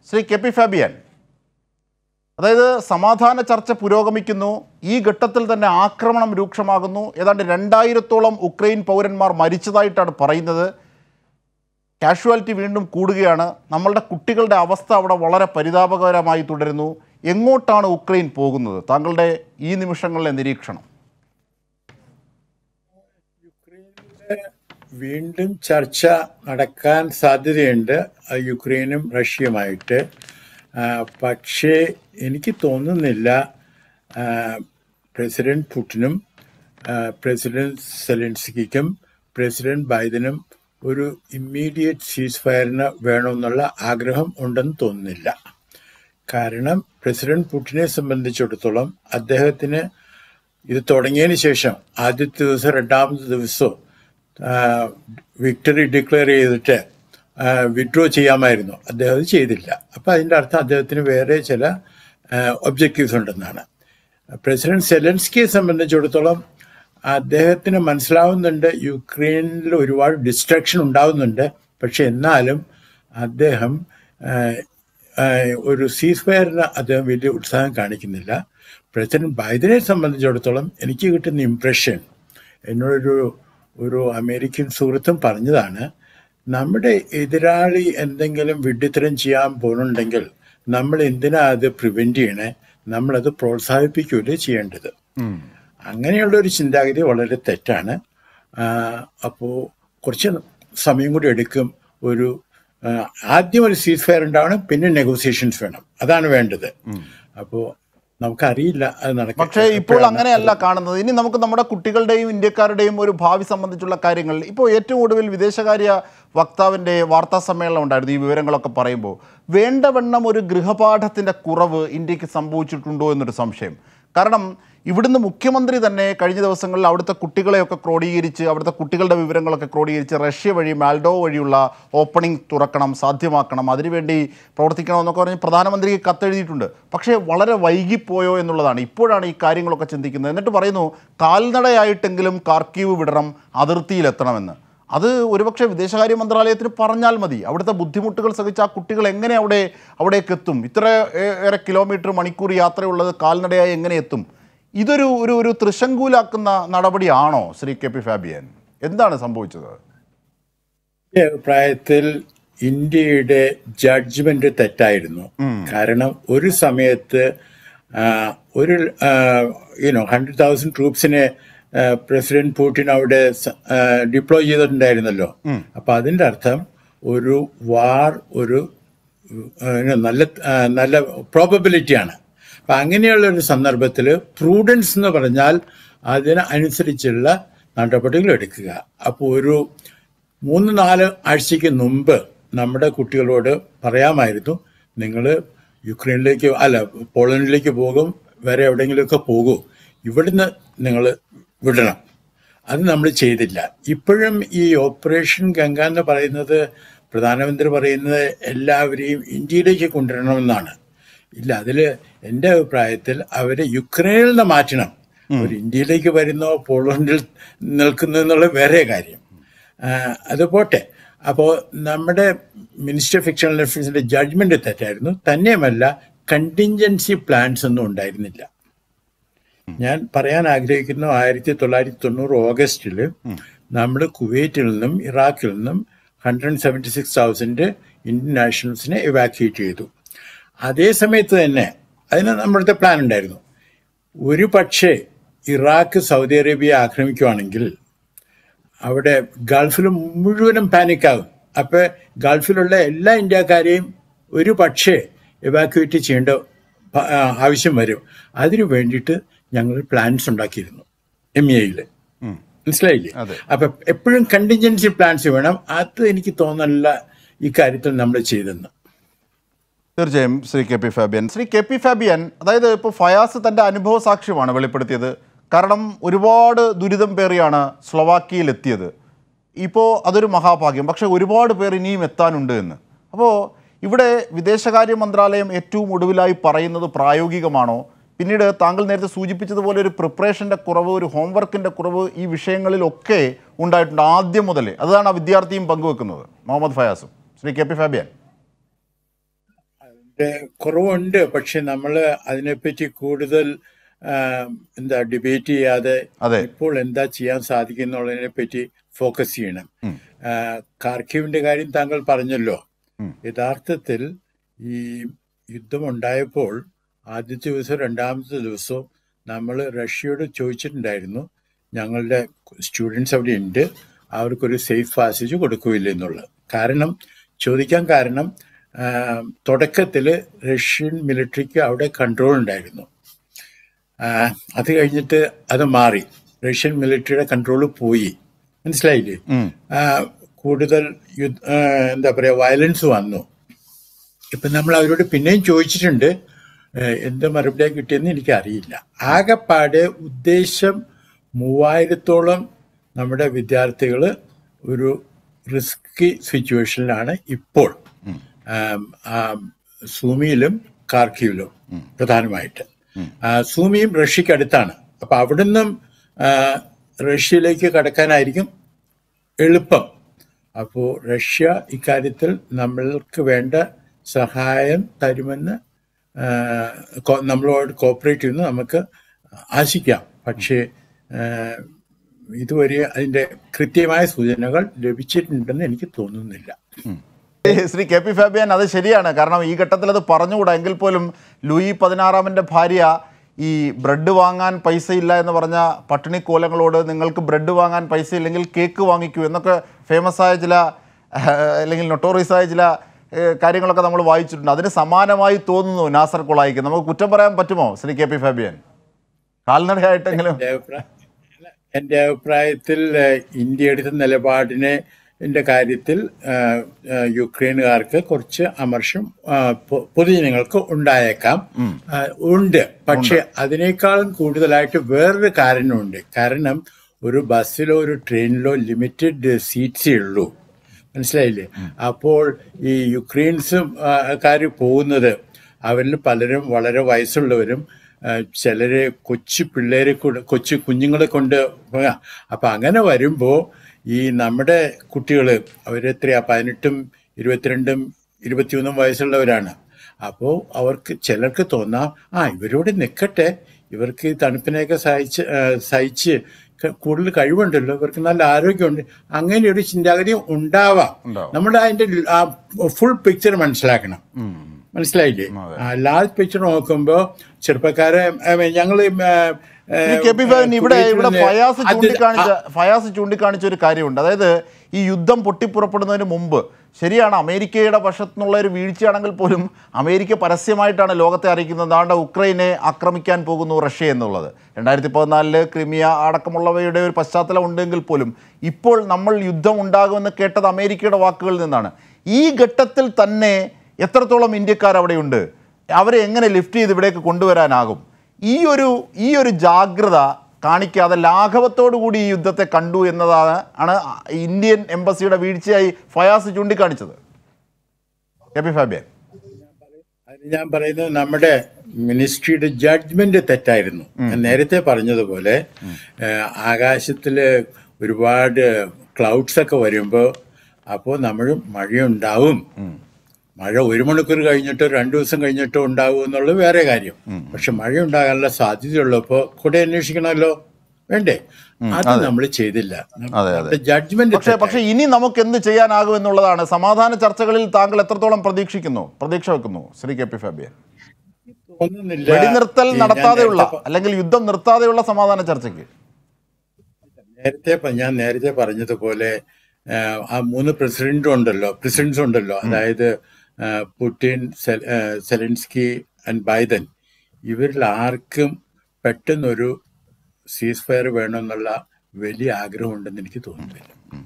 Shri K P Fabian അതായത് സമാധാന ചർച്ച പുരോഗമിക്കുന്നു ഈ ഘട്ടത്തിൽ തന്നെ ആക്രമണം രൂക്ഷമാകുന്നു ഏതാണ്ട് രണ്ടായിരത്തോളം ഉക്രൈൻ പൗരന്മാർ മരിച്ചതായിട്ടാണ് പറയുന്നത് കാഷ്വാലിറ്റി വീണ്ടും കൂടുകയാണ് നമ്മളുടെ കുട്ടികളുടെ അവസ്ഥ അവിടെ വളരെ പരിതാപകരമായി തുടരുന്നു എങ്ങോട്ടാണ് ഉക്രൈൻ പോകുന്നത് താങ്കളുടെ ഈ നിമിഷങ്ങളിലെ നിരീക്ഷണം വീണ്ടും ചർച്ച നടക്കാൻ സാധ്യതയുണ്ട് ആ, യുക്രൈനും റഷ്യയുമായിട്ട് ആ, പക്ഷേ എനിക്ക് തോന്നുന്നില്ല ആ, പ്രസിഡന്റ് പുടിനും ആ, പ്രസിഡന്റ് സെലൻസ്കിക്കും പ്രസിഡന്റ് ബൈഡനും ഒരു ഇമ്മീഡിയറ്റ് സീസ് ഫയറിന് വേണമെന്നുള്ള ആഗ്രഹം ഉണ്ടെന്ന് തോന്നുന്നില്ല കാരണം പ്രസിഡന്റ് പുടിനെ സംബന്ധിച്ചിടത്തോളം അദ്ദേഹത്തിന് ഇത് തുടങ്ങിയതിന് ശേഷം ആദ്യത്തെ ദിവസം രണ്ടാമത്തെ ദിവസവും വിക്ടറി ഡിക്ലെയർ ചെയ്തിട്ട് വിഡ്രോ ചെയ്യാമായിരുന്നു അദ്ദേഹം അത് ചെയ്തില്ല അപ്പം അതിൻ്റെ അർത്ഥം അദ്ദേഹത്തിന് വേറെ ചില ഒബ്ജക്റ്റീവ്സ് ഉണ്ടെന്നാണ് പ്രസിഡന്റ് സെലൻസ്കിയെ സംബന്ധിച്ചിടത്തോളം അദ്ദേഹത്തിന് മനസ്സിലാവുന്നുണ്ട് യുക്രൈനിൽ ഒരുപാട് ഡിസ്ട്രക്ഷൻ ഉണ്ടാവുന്നുണ്ട് പക്ഷെ എന്നാലും അദ്ദേഹം ആ, ആ, ഒരു സീസ് ഫയറിന് അദ്ദേഹം വലിയ ഉത്സാഹം കാണിക്കുന്നില്ല പ്രസിഡന്റ് ബൈഡനെ സംബന്ധിച്ചിടത്തോളം എനിക്ക് കിട്ടുന്ന ഇംപ്രഷൻ എന്നോടൊരു ഒരു അമേരിക്കൻ സുഹൃത്തും പറഞ്ഞതാണ് നമ്മുടെ എതിരാളി എന്തെങ്കിലും വിഡ്ഢിത്തരം ചെയ്യാൻ പോകുന്നുണ്ടെങ്കിൽ നമ്മൾ എന്തിനാ അത് പ്രിവെന്റ് ചെയ്യണേ നമ്മളത് പ്രോത്സാഹിപ്പിക്കുകയല്ലേ ചെയ്യേണ്ടത് അങ്ങനെയുള്ള ഒരു ചിന്താഗതി വളരെ തെറ്റാണ് അപ്പോൾ കുറച്ച് സമയം കൂടി എടുക്കും ഒരു ആ, ആദ്യം ഒരു സീസ് ഫയർ ഉണ്ടാവണം പിന്നെ നെഗോസിയേഷൻസ് വേണം അതാണ് വേണ്ടത് അപ്പോൾ നമുക്കറിയില്ല അത് നടക്കും പക്ഷേ ഇപ്പോൾ അങ്ങനെയല്ല കാണുന്നത് ഇനി നമുക്ക് നമ്മുടെ കുട്ടികളുടെയും ഇന്ത്യക്കാരുടെയും ഒരു ഭാവി സംബന്ധിച്ചുള്ള കാര്യങ്ങൾ ഇപ്പോൾ ഏറ്റവും ഒടുവിൽ വിദേശകാര്യ വക്താവിൻ്റെ വാർത്താ സമ്മേളനം ഉണ്ടായിരുന്നു ഈ വിവരങ്ങളൊക്കെ പറയുമ്പോൾ വേണ്ടവണ്ണം ഒരു ഗൃഹപാഠത്തിൻ്റെ കുറവ് ഇന്ത്യക്ക് സംഭവിച്ചിട്ടുണ്ടോ എന്നൊരു സംശയം കാരണം ഇവിടുന്ന് മുഖ്യമന്ത്രി തന്നെ കഴിഞ്ഞ ദിവസങ്ങളിൽ അവിടുത്തെ കുട്ടികളെയൊക്കെ ക്രോഡീകരിച്ച് അവിടുത്തെ കുട്ടികളുടെ വിവരങ്ങളൊക്കെ ക്രോഡീകരിച്ച് റഷ്യ വഴി മാൽഡോ വഴിയുള്ള ഓപ്പണിംഗ് തുറക്കണം സാധ്യമാക്കണം അതിനുവേണ്ടി പ്രവർത്തിക്കണമെന്നൊക്കെ പറഞ്ഞ് പ്രധാനമന്ത്രിക്ക് കത്തെഴുതിയിട്ടുണ്ട് പക്ഷേ വളരെ വൈകിപ്പോയോ എന്നുള്ളതാണ് ഇപ്പോഴാണ് ഈ കാര്യങ്ങളൊക്കെ ചിന്തിക്കുന്നത് എന്നിട്ട് പറയുന്നു കാൽനടയായിട്ടെങ്കിലും കാർക്കീവ് വിടണം അതിർത്തിയിലെത്തണമെന്ന് അത് ഒരുപക്ഷെ വിദേശകാര്യ മന്ത്രാലയത്തിന് പറഞ്ഞാൽ മതി അവിടുത്തെ ബുദ്ധിമുട്ടുകൾ സഹിച്ച് ആ കുട്ടികൾ എങ്ങനെ അവിടെ അവിടേക്ക് എത്തും ഇത്ര ഏ- ഏറെ കിലോമീറ്റർ മണിക്കൂർ യാത്രയുള്ളത് കാൽനടയായി എങ്ങനെ എത്തും ഇതൊരു ഒരു ഒരു തൃശങ്കൂലാക്കുന്ന നടപടിയാണോ ശ്രീ കെ പി ഫാബിയൻ എന്താണ് സംഭവിച്ചത് എൻ്റെ അഭിപ്രായത്തിൽ ഇന്ത്യയുടെ ജഡ്ജ്മെന്റ് തെറ്റായിരുന്നു കാരണം ഒരു സമയത്ത് ആ, ഒരു യുനോ ഹൺഡ്രഡ് തൗസൻഡ് ട്രൂപ്സിനെ പ്രസിഡന്റ് പുടിൻ അവിടെ ഡിപ്ലോയ് ചെയ്തിട്ടുണ്ടായിരുന്നല്ലോ അപ്പൊ അതിന്റെ അർത്ഥം ഒരു വാർ ഒരു ആ, you know, നല്ല ആ, നല്ല പ്രോബബിലിറ്റിയാണ് അപ്പം അങ്ങനെയുള്ള ഒരു സന്ദർഭത്തിൽ പ്രൂഡൻസ് എന്ന് പറഞ്ഞാൽ അതിന് അനുസരിച്ചുള്ള നടപടികൾ എടുക്കുക അപ്പോൾ ഒരു മൂന്ന് നാല് ആഴ്ചയ്ക്ക് മുമ്പ് നമ്മുടെ കുട്ടികളോട് പറയാമായിരുന്നു നിങ്ങൾ യുക്രൈനിലേക്ക് അല്ല പോളണ്ടിലേക്ക് പോകും വേറെ എവിടെയെങ്കിലുമൊക്കെ പോകൂ ഇവിടുന്ന് നിങ്ങൾ വിടണം അത് നമ്മൾ ചെയ്തില്ല ഇപ്പോഴും ഈ ഓപ്പറേഷൻ ഗംഗ എന്ന് പറയുന്നത് പ്രധാനമന്ത്രി പറയുന്നത് എല്ലാവരെയും ഇന്ത്യയിലേക്ക് കൊണ്ടുവരണമെന്നാണ് ഇല്ല അതിൽ എൻ്റെ അഭിപ്രായത്തിൽ അവരെ യുക്രൈനിൽ നിന്ന് മാറ്റണം ഒരു ഇന്ത്യയിലേക്ക് വരുന്നോ പോളണ്ടിൽ നിൽക്കുന്നു എന്നുള്ള വേറെ കാര്യം ആ, അത് പോട്ടെ അപ്പോൾ നമ്മുടെ മിനിസ്റ്റർ ഓഫ് എക്സ്റ്റേണൽ അഫയേഴ്സിന്റെ ജഡ്ജ്മെന്റ് തെറ്റായിരുന്നു തന്നെയുമല്ല കണ്ടിൻജൻസി പ്ലാൻസ് ഒന്നും ഉണ്ടായിരുന്നില്ല ഞാൻ പറയാൻ ആഗ്രഹിക്കുന്നു ആയിരത്തി തൊള്ളായിരത്തി തൊണ്ണൂറ് ഓഗസ്റ്റിൽ നമ്മൾ കുവൈറ്റിൽ നിന്നും ഇറാഖിൽ നിന്നും hundred seventy six thousand Indian നാഷണൽസിനെ ഇവാക്യുവേറ്റ് ചെയ്തു അതേ സമയത്ത് തന്നെ അതിന് നമ്മുടെ പ്ലാൻ ഉണ്ടായിരുന്നു ഒരു പക്ഷേ ഇറാഖ് സൗദി അറേബ്യ ആക്രമിക്കുവാണെങ്കിൽ അവിടെ ഗൾഫിൽ മുഴുവനും പാനിക്കാകും അപ്പോൾ ഗൾഫിലുള്ള എല്ലാ ഇന്ത്യക്കാരെയും ഒരു പക്ഷേ എവാക്യുവേറ്റ് ചെയ്യേണ്ട പ- ആ, ആവശ്യം വരും അതിനു വേണ്ടിയിട്ട് ഞങ്ങൾ പ്ലാൻസ് ഉണ്ടാക്കിയിരുന്നു എം എയിൽ മനസ്സിലായില്ലേ അതെ. അപ്പൊ എപ്പോഴും കണ്ടിൻജൻസി പ്ലാൻസ് വേണം അത് എനിക്ക് തോന്നുന്നില്ല ഈ കാര്യത്തിൽ നമ്മൾ ചെയ്തെന്ന് തീർച്ചയായും Shri K P Fabian Shri K P Fabian അതായത് ഇപ്പോൾ ഫയാസ് തൻ്റെ അനുഭവ സാക്ഷ്യമാണ് വെളിപ്പെടുത്തിയത് കാരണം ഒരുപാട് ദുരിതം പേറിയാണ് സ്ലൊവാക്കിയയിൽ എത്തിയത് ഇപ്പോൾ അതൊരു മഹാഭാഗ്യം പക്ഷേ ഒരുപാട് പേർ ഇനിയും എത്താനുണ്ട് എന്ന് അപ്പോൾ ഇവിടെ വിദേശകാര്യ മന്ത്രാലയം ഏറ്റവും ഒടുവിലായി പറയുന്നത് പ്രായോഗികമാണോ പിന്നീട് താങ്കൾ നേരത്തെ സൂചിപ്പിച്ചതുപോലെ ഒരു പ്രിപ്പറേഷൻ്റെ കുറവ് ഒരു ഹോംവർക്കിൻ്റെ കുറവ് ഈ വിഷയങ്ങളിലൊക്കെ ഉണ്ടായിട്ടുണ്ട് ആദ്യം മുതലേ അതാണ് ആ വിദ്യാർത്ഥിയും പങ്കുവെക്കുന്നത് മുഹമ്മദ് ഫയാസും ശ്രീ കെ പി ഫാബിയൻ അതിന്റെ കുറവുണ്ട് പക്ഷെ നമ്മൾ അതിനെപ്പറ്റി കൂടുതൽ ആ, എന്താ ഡിബേറ്റ് ചെയ്യാതെ അതെ. ഇപ്പോൾ എന്താ ചെയ്യാൻ സാധിക്കുന്നുള്ളതിനെ പറ്റി ഫോക്കസ് ചെയ്യണം ആ, കാർക്കിവിന്റെ കാര്യം താങ്കൾ പറഞ്ഞല്ലോ യഥാർത്ഥത്തിൽ ഈ യുദ്ധം ഉണ്ടായപ്പോൾ ആദ്യത്തെ ദിവസം രണ്ടാമത്തെ ദിവസവും നമ്മൾ റഷ്യയോട് ചോദിച്ചിട്ടുണ്ടായിരുന്നു ഞങ്ങളുടെ സ്റ്റുഡൻസ് അവിടെ ഉണ്ട് അവർക്കൊരു സേഫ് പാസേജ് കൊടുക്കുകയില്ല എന്നുള്ളത് കാരണം ചോദിക്കാൻ കാരണം തുടക്കത്തിൽ റഷ്യൻ മിലിറ്ററിക്ക് അവിടെ കൺട്രോൾ ഉണ്ടായിരുന്നു ആ, അത് കഴിഞ്ഞിട്ട് അത് മാറി റഷ്യൻ മിലിറ്ററിയുടെ കൺട്രോൾ പോയി മനസ്സിലായില്ലേ ആ, കൂടുതൽ യുദ്ധ ആ, എന്താ പറയുക വയലൻസ് വന്നു ഇപ്പം നമ്മൾ അവരോട് പിന്നെയും ചോദിച്ചിട്ടുണ്ട് ഏഹ് എന്ത് മറുപടിയാണ് കിട്ടിയെന്ന് എനിക്കറിയില്ല ആകെപ്പാടെ ഉദ്ദേശം മൂവായിരത്തോളം നമ്മുടെ വിദ്യാർത്ഥികൾ ഒരു റിസ്കി സിറ്റുവേഷനിലാണ് ഇപ്പോൾ ആം, ആം, സൂമിയിലും കാർക്കിയിലും പ്രധാനമായിട്ട് ആ, സൂമിയും റഷ്യക്ക് അടുത്താണ് അപ്പം അവിടുന്ന് റഷ്യയിലേക്ക് കടക്കാനായിരിക്കും എളുപ്പം അപ്പോൾ റഷ്യ ഇക്കാര്യത്തിൽ നമ്മൾക്ക് വേണ്ട സഹായം തരുമെന്ന് ആ, കോ- നമ്മളോട് കോപ്പറേറ്റ് ചെയ്യുമെന്ന് നമുക്ക് ആശിക്കാം പക്ഷേ ആ, ഇതുവരെ അതിൻ്റെ കൃത്യമായ സൂചനകൾ ലഭിച്ചിട്ടുണ്ടെന്ന് എനിക്ക് തോന്നുന്നില്ല ശ്രീ കെ പി ഫാബിയൻ അത് ശരിയാണ് കാരണം ഈ ഘട്ടത്തിൽ അത് പറഞ്ഞുകൂടാ എങ്കിൽ പോലും ലൂയി പതിനാറാമൻ്റെ ഭാര്യ ഈ ബ്രെഡ് വാങ്ങാൻ പൈസ ഇല്ല എന്ന് പറഞ്ഞ പട്ടിണിക്കോലങ്ങളോട് നിങ്ങൾക്ക് ബ്രെഡ് വാങ്ങാൻ പൈസ ഇല്ലെങ്കിൽ കേക്ക് വാങ്ങിക്കൂ എന്നൊക്കെ ഫേമസ് ആയ ചില ആഹ്, അല്ലെങ്കിൽ നൊട്ടോറിയസ് ആയ ചില ഏഹ്, കാര്യങ്ങളൊക്കെ നമ്മൾ വായിച്ചിട്ടുണ്ട് അതിന് സമാനമായി തോന്നുന്നു നാസർ കൊളായിക്ക് നമുക്ക് കുറ്റം പറയാൻ പറ്റുമോ ശ്രീ കെ പി ഫാബിയൻ കാൽനടയായിട്ടെങ്കിലും എൻ്റെ അഭിപ്രായ എൻ്റെ അഭിപ്രായത്തിൽ ഏഹ്, ഇന്ത്യ എടുത്ത നിലപാടിനെ ന്റെ കാര്യത്തിൽ ഏഹ്, ഏഹ്, യുക്രൈനുകാർക്ക് കുറച്ച് അമർഷം ആഹ്, പൊ- പൊതുജനങ്ങൾക്ക് ഉണ്ടായേക്കാം ആഹ്, ഉണ്ട് പക്ഷെ അതിനേക്കാളും കൂടുതലായിട്ട് വേറൊരു കാരണമുണ്ട് കാരണം ഒരു ബസ്സിലോ ഒരു ട്രെയിനിലോ ലിമിറ്റഡ് സീറ്റ്സേ ഉള്ളൂ മനസ്സിലായില്ലേ അപ്പോൾ ഈ യുക്രൈൻസും കാര് പോകുന്നത് അവരിൽ പലരും വളരെ വയസ്സുള്ളവരും ആ, ചിലര് കൊച്ചു പിള്ളേരെ കൊണ്ട് കൊച്ചു കുഞ്ഞുങ്ങളെ കൊണ്ട് പോകാം. അപ്പൊ അങ്ങനെ വരുമ്പോൾ ഈ നമ്മുടെ കുട്ടികൾ അവരെത്രയാ പതിനെട്ടും ഇരുപത്തിരണ്ടും ഇരുപത്തിയൊന്നും വയസ്സുള്ളവരാണ് അപ്പോൾ അവർക്ക് ചിലർക്ക് തോന്നാം ആ ഇവരോട് നിൽക്കട്ടെ ഇവർക്ക് ഈ തണുപ്പിനെയൊക്കെ സഹിച്ച് ആ, സഹിച്ച് ക- കൂടുതൽ കഴിവുണ്ടല്ലോ ഇവർക്ക് നല്ല ആരോഗ്യമുണ്ട് അങ്ങനെ ഒരു ചിന്താഗതി ഉണ്ടാവാം ഉണ്ടാവാം. നമ്മുടെ അതിന്റെ ഫുൾ പിക്ചർ മനസ്സിലാക്കണം മനസ്സിലായില്ലേ ലാസ്റ്റ് പിക്ചർ നോക്കുമ്പോൾ ചെറുപ്പക്കാരെ ഞങ്ങൾ ഈ കെ പി ഫാൻ ഇവിടെ ഇവിടെ ഫയാസ് ചൂണ്ടിക്കാണിച്ച ഫയാസ് ചൂണ്ടിക്കാണിച്ച ഒരു കാര്യമുണ്ട് അതായത് ഈ യുദ്ധം പൊട്ടിപ്പുറപ്പെടുന്നതിന് മുമ്പ് ശരിയാണ് അമേരിക്കയുടെ പക്ഷത്തു നിന്നുള്ള ഒരു വീഴ്ചയാണെങ്കിൽ പോലും അമേരിക്ക പരസ്യമായിട്ടാണ് ലോകത്തെ അറിയിക്കുന്നത് ദാണ്ട ഉക്രൈനെ ആക്രമിക്കാൻ പോകുന്നു റഷ്യ എന്നുള്ളത് രണ്ടായിരത്തി പതിനാലില് ക്രിമിയ അടക്കമുള്ളവയുടെ ഒരു പശ്ചാത്തലം ഉണ്ടെങ്കിൽ പോലും ഇപ്പോൾ നമ്മൾ യുദ്ധം ഉണ്ടാകുമെന്ന് കേട്ടത് അമേരിക്കയുടെ വാക്കുകളിൽ നിന്നാണ് ഈ ഘട്ടത്തിൽ തന്നെ എത്രത്തോളം ഇന്ത്യക്കാർ അവിടെയുണ്ട് അവരെ എങ്ങനെ ലിഫ്റ്റ് ചെയ്ത് ഇവിടേക്ക് കൊണ്ടുവരാനാകും ഈ ഒരു ഈ ഒരു ജാഗ്രത കാണിക്കാതെ ലാഘവത്തോടു കൂടി ഈ യുദ്ധത്തെ കണ്ടു എന്നതാണ് ആണ് ഇന്ത്യൻ എംബസിയുടെ വീഴ്ചയായി ഫയാസ് ചൂണ്ടിക്കാണിച്ചത് കെ പി ഫാബിയൻ അത് ഞാൻ പറയുന്നത് നമ്മുടെ മിനിസ്ട്രിയുടെ ജഡ്ജ്മെന്റ് തെറ്റായിരുന്നു ഞാൻ നേരത്തെ പറഞ്ഞതുപോലെ ഏഹ്, ആകാശത്തില് ഒരുപാട് ക്ലൗഡ്സ് ഒക്കെ വരുമ്പോൾ അപ്പോൾ നമ്മൾ മഴയുണ്ടാവും മഴ ഒരു മണിക്കൂർ കഴിഞ്ഞിട്ടോ രണ്ടു ദിവസം കഴിഞ്ഞിട്ടോ ഉണ്ടാവും എന്നുള്ളത് വേറെ കാര്യം പക്ഷെ മഴ ഉണ്ടാകാനുള്ള സാധ്യതയുള്ളപ്പോൾ കൂടെ അന്വേഷിക്കണമല്ലോ വേണ്ടേ അത് നമ്മൾ ചെയ്തില്ല അതെ, അതെ. ജഡ്ജ്മെന്റ് പക്ഷേ പക്ഷേ ഇനി നമുക്ക് എന്ത് ചെയ്യാനാകും എന്നുള്ളതാണ് സമാധാന ചർച്ചകളിൽ താങ്കൾ എത്രത്തോളം പ്രതീക്ഷിക്കുന്നു പ്രതീക്ഷ വെക്കുന്നു ശ്രീ കെ പി ഫാബിയൻ തോന്നുന്നില്ല വെടിനിർത്തൽ ഈ ഞാൻ നടത്താതെയുള്ള നേരത്തെ പ- അല്ലെങ്കിൽ യുദ്ധം നിർത്താതെയുള്ള സമാധാന ചർച്ചയ്ക്ക് നേരത്തെ പ- ഞാൻ നേരത്തെ പറഞ്ഞതുപോലെ ആ, ആ മൂന്ന് പ്രസിഡന്റ് ഉണ്ടല്ലോ പ്രസിഡന്റ്സ് ഉണ്ടല്ലോ അതായത് ആ, പുടിൻ സെൽ- ആ, സെലൻസ്കി ആൻഡ് ബൈഡൻ ഇവരിൽ ആർക്കും പെട്ടെന്നൊരു സീസ് ഫയർ വേണമെന്നുള്ള വലിയ ആഗ്രഹമുണ്ടെന്ന് എനിക്ക് തോന്നുന്നില്ല